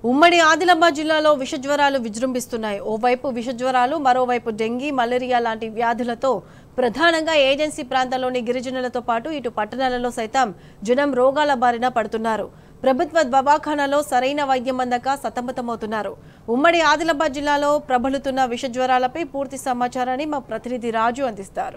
ఉమ్మడి ఆదిలాబాద్ జిల్లాలో విషజ్వరాలు విజృంభిస్తున్నాయి ఓవైపు విషజ్వరాలు మరోవైపు డెంగీ మలేరియా లాంటి వ్యాధులతో ప్రధానంగా ఏజెన్సీ ప్రాంతాల్లోని గిరిజనులతో పాటు ఇటు పట్టణాలలో సైతం జనం రోగాల బారిన పడుతున్నారు ప్రభుత్వ దవాఖానాలో సరైన వైద్యం అందక సతమతమవుతున్నారు ఉమ్మడి ఆదిలాబాద్ జిల్లాలో ప్రబలుతున్న విషజ్వరాలపై పూర్తి సమాచారాన్ని మా ప్రతినిధి రాజు అందిస్తారు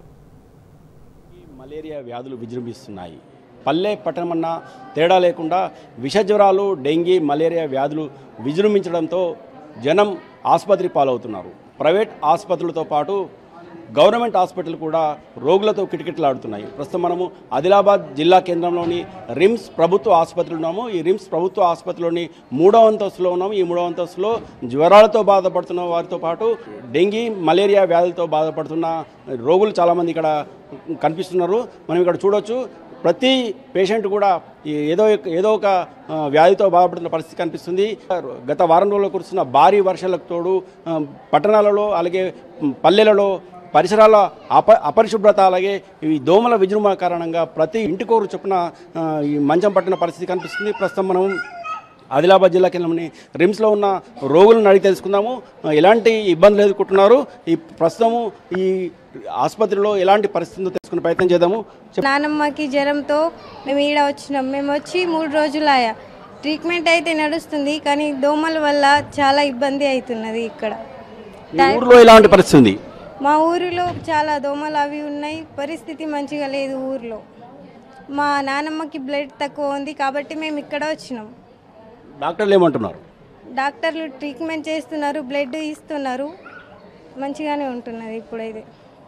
ఈ మలేరియా వ్యాధులు విజృంభిస్తున్నాయి పల్లె పట్టణమన్నా తేడా లేకుండా విషజ్వరాలు డెంగీ మలేరియా వ్యాధులు విజృంభించడంతో జనం ఆసుపత్రి పాలవుతున్నారు ప్రైవేట్ ఆసుపత్రులతో పాటు గవర్నమెంట్ హాస్పిటల్ కూడా రోగులతో కిటకిటలాడుతున్నాయి ప్రస్తుతం మనము ఆదిలాబాద్ జిల్లా కేంద్రంలోని రిమ్స్ ప్రభుత్వ ఆసుపత్రిలో ఉన్నాము ఈ రిమ్స్ ప్రభుత్వ ఆసుపత్రిలోని మూడవ అంతస్తులో ఉన్నాము ఈ మూడవ అంతస్తులో జ్వరాలతో బాధపడుతున్న వారితో పాటు డెంగీ మలేరియా వ్యాధులతో బాధపడుతున్న రోగులు చాలామంది ఇక్కడ కనిపిస్తున్నారు మనం ఇక్కడ చూడొచ్చు ప్రతి పేషెంట్ కూడా ఈ ఏదో ఒక- ఏదో ఒక ఆ, వ్యాధితో బాధపడుతున్న పరిస్థితి కనిపిస్తుంది గత వారం రోజుల్లో కురుస్తున్న భారీ వర్షాలకు తోడు ఆ, పట్టణాలలో అలాగే మ్, పల్లెలలో పరిసరాల అప అపరిశుభ్రత అలాగే ఈ దోమల విజృంభణ కారణంగా ప్రతి ఇంటికోరు చొప్పున ఆ, ఈ మంచం పట్టిన పరిస్థితి కనిపిస్తుంది ప్రస్తుతం మనం ఆదిలాబాద్ జిల్లా కేంద్రంలోని రిమ్స్లో ఉన్న రోగులను అడిగి తెలుసుకుందాము ఆ, ఎలాంటి ఇబ్బందులు ఎదుర్కొంటున్నారు ఈ ప్రస్తుతము ఈ ఆసుపత్రిలో ఎలాంటి పరిస్థితుందో తెలుసుకునే ప్రయత్నం చేద్దాము చెప్ప- నానమ్మకి జ్వరంతో మేము ఈడ వచ్చినాం మేము వచ్చి మూడు రోజులు ఆయా ట్రీట్మెంట్ అయితే నడుస్తుంది కానీ దోమల వల్ల చాలా ఇబ్బంది అవుతున్నది ఇక్కడ మీ ఊర్లో ఎలాంటి పరిస్థితి ఉంది మా ఊరిలో చాలా దోమలు అవి ఉన్నాయి పరిస్థితి మంచిగా లేదు ఊర్లో మా నానమ్మకి బ్లడ్ తక్కువ ఉంది కాబట్టి మేము ఇక్కడ వచ్చినాం డాక్టర్లు ఏమంటున్నారు డాక్టర్లు ట్రీట్మెంట్ చేస్తున్నారు బ్లడ్ ఇస్తున్నారు మంచిగానే ఉంటున్నది ఇప్పుడైతే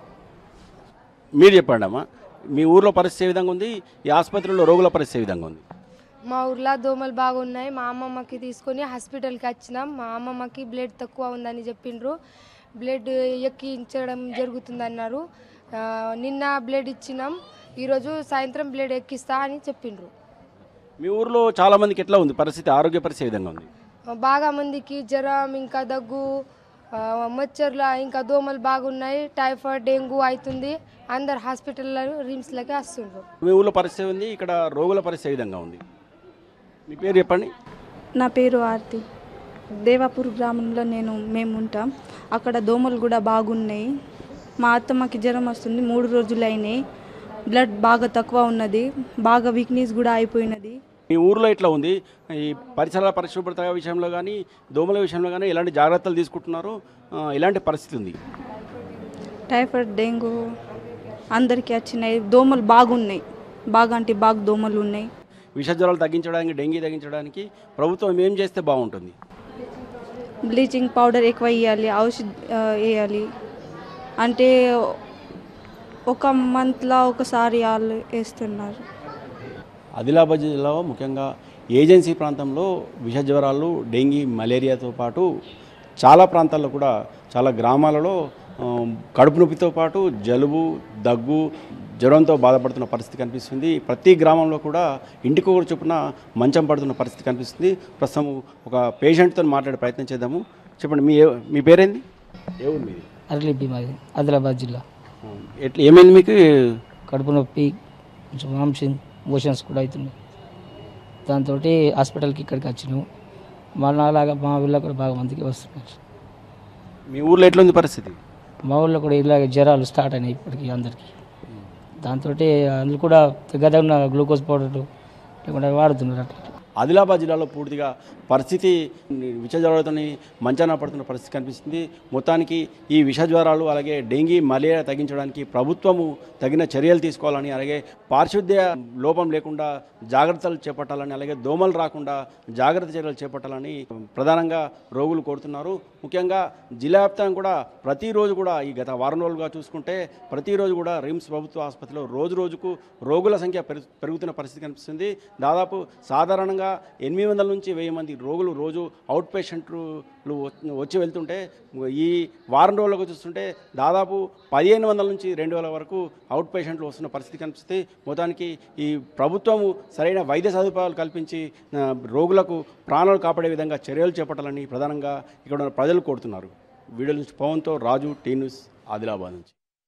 మీరు చెప్పండి అమ్మా మీ ఊర్లో పరిస్థితి ఏ విధంగా ఉంది ఈ ఆసుపత్రిలో రోగుల పరిస్థితి ఏ విధంగా ఉంది మా ఊర్లో దోమలు బాగున్నాయి మా అమ్మమ్మకి తీసుకొని హాస్పిటల్కి వచ్చినాం మా అమ్మమ్మకి బ్లడ్ తక్కువ ఉందని చెప్పిండ్రు బ్లడ్ ఎక్కించడం జరుగుతుంది అన్నారు ఆ, నిన్న బ్లడ్ ఇచ్చినాం ఈరోజు సాయంత్రం బ్లడ్ ఎక్కిస్తా అని చెప్పిండ్రు మీ ఊర్లో చాలా మందికి ఎట్లా ఉంది పరిస్థితి ఆరోగ్య పరిస్థితి ఏ విధంగా ఉంది బాగా మందికి జ్వరం ఇంకా దగ్గు ఆ, మచ్చర్ల ఇంకా దోమలు బాగున్నాయి టైఫాయిడ్ డెంగ్యూ అవుతుంది అందరు హాస్పిటల్లో రిమ్స్లకి వస్తుండ్రు మీ ఊర్లో పరిస్థితి ఉంది ఇక్కడ రోగుల పరిస్థితి ఏ విధంగా ఉంది మీ పేరు చెప్పండి నా పేరు ఆర్తి దేవాపూర్ గ్రామంలో నేను మేము ఉంటాం అక్కడ దోమలు కూడా బాగున్నాయి మా అత్తమ్మకి జ్వరం వస్తుంది మూడు రోజులు అయినాయి బ్లడ్ బాగా తక్కువ ఉన్నది బాగా వీక్నెస్ కూడా అయిపోయినది మీ ఊర్లో ఎట్లా ఉంది ఈ పరిసరాల పరిశుభ్రత విషయంలో కానీ దోమల విషయంలో కానీ ఎలాంటి జాగ్రత్తలు తీసుకుంటున్నారు ఆ, ఎలాంటి పరిస్థితి ఉంది టైఫాయిడ్ డెంగ్యూ అందరికీ వచ్చినాయి దోమలు బాగున్నాయి బాగా అంటే బాగా దోమలు ఉన్నాయి విషజ్వరాలు తగ్గించడానికి డెంగీ తగ్గించడానికి ప్రభుత్వం ఏం చేస్తే బాగుంటుంది బ్లీచింగ్ పౌడర్ ఎక్కువ వేయాలి ఔషధ ఆ, వేయాలి అంటే ఒక మంత్లో ఒకసారి వాళ్ళు వేస్తున్నారు ఆదిలాబాద్ జిల్లాలో ముఖ్యంగా ఏజెన్సీ ప్రాంతంలో విషజ్వరాలు డెంగీ మలేరియాతో పాటు చాలా ప్రాంతాల్లో కూడా చాలా గ్రామాలలో ఆ, కడుపు నొప్పితో పాటు జలుబు దగ్గు జ్వరంతో బాధపడుతున్న పరిస్థితి కనిపిస్తుంది ప్రతి గ్రామంలో కూడా ఇంటికి ఒకరు చొప్పున మంచం పడుతున్న పరిస్థితి కనిపిస్తుంది ప్రస్తుతం ఒక పేషెంట్తో మాట్లాడే ప్రయత్నం చేద్దాము చెప్పండి మీ ఏ- మీ పేరేంది ఏ ఊరు మీది అరలిపి మాది ఆదిలాబాద్ జిల్లా ఆ, ఎట్లా ఏమైంది మీకు కడుపు నొప్పి కొంచెం వామిటింగ్ మోషన్స్ కూడా అవుతున్నాయి దాంతో హాస్పిటల్కి ఇక్కడికి వచ్చినాము మా నాలాగా మా ఊళ్ళో కూడా బాగా మందికి వస్తున్నారు మీ ఊర్లో ఎట్లుంది పరిస్థితి మా ఊళ్ళో కూడా ఇలాగ జ్వరాలు స్టార్ట్ అయినాయి ఇప్పటికి అందరికీ దాంతో అందులో కూడా గద ఉన్న గ్లూకోజ్ పౌడర్లు లేకుండా వాడుతున్నారు అట్లా ఆదిలాబాద్ జిల్లాలో పూర్తిగా పరిస్థితి విషజ్వరాలతో మంచాన పడుతున్న పరిస్థితి కనిపిస్తుంది మొత్తానికి ఈ విషజ్వరాలు అలాగే డెంగీ మలేరియా తగ్గించడానికి ప్రభుత్వము తగిన చర్యలు తీసుకోవాలని అలాగే పారిశుద్ధ్య లోపం లేకుండా జాగ్రత్తలు చేపట్టాలని అలాగే దోమలు రాకుండా జాగ్రత్త చర్యలు చేపట్టాలని ప్రధానంగా రోగులు కోరుతున్నారు ముఖ్యంగా జిల్లా వ్యాప్తంగా కూడా ప్రతిరోజు కూడా ఈ గత వారం రోజులుగా చూసుకుంటే ప్రతిరోజు కూడా రిమ్స్ ప్రభుత్వ ఆసుపత్రిలో రోజు రోజుకు రోగుల సంఖ్య పెరుగు పెరుగుతున్న పరిస్థితి కనిపిస్తుంది దాదాపు సాధారణంగా ఎనిమిది వందల నుంచి వెయ్యి మంది రోగులు రోజు అవుట్ పేషెంట్లు వచ్చి- వచ్చి వెళ్తుంటే ఈ వారం రోజులకు చూస్తుంటే దాదాపు పదిహేను వందల నుంచి రెండు వేల వరకు అవుట్ పేషెంట్లు వస్తున్న పరిస్థితి కనిపిస్తుంది మొత్తానికి ఈ ప్రభుత్వము సరైన వైద్య సదుపాయాలు కల్పించి ఆ, రోగులకు ప్రాణాలు కాపాడే విధంగా చర్యలు చేపట్టాలని ప్రధానంగా ఇక్కడ ఉన్న ప్రజలు కోరుతున్నారు వీడియో నుంచి పవన్తో రాజు టీ న్యూస్ ఆదిలాబాద్ నుంచి